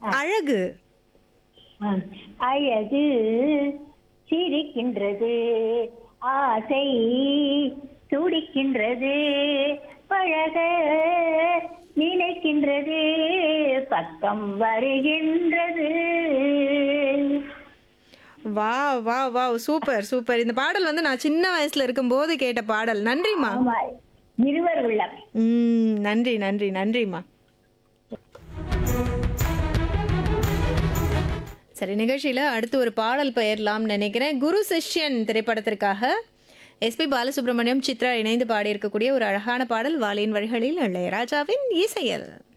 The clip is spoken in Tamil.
அழகு ம். அழகு சிரிக்கின்றது ஆசை துடிக்கின்றது பழக நினைக்கின்றது பக்கம் வருகின்றது வா வா வா சூப்பர் சூப்பர் இந்த பாடல் வந்து நான் சின்ன வயசுல இருக்கும்போது கேட்ட பாடல் நன்றிம்மா ஆமா இருவர் உள்ளம் ம் நன்றி நன்றி நன்றிம்மா சரி நிகழ்ச்சியில் அடுத்து ஒரு பாடல் பெயரலாம் நினைக்கிறேன் குரு சிஷ்யன் திரைப்படத்திற்காக எஸ்பி பாலசுப்ரமணியம் சித்ரா இணைந்து பாடியிருக்கக்கூடிய ஒரு அழகான பாடல் வாலியின் வழிகளில் இளையராஜாவின் இசையல்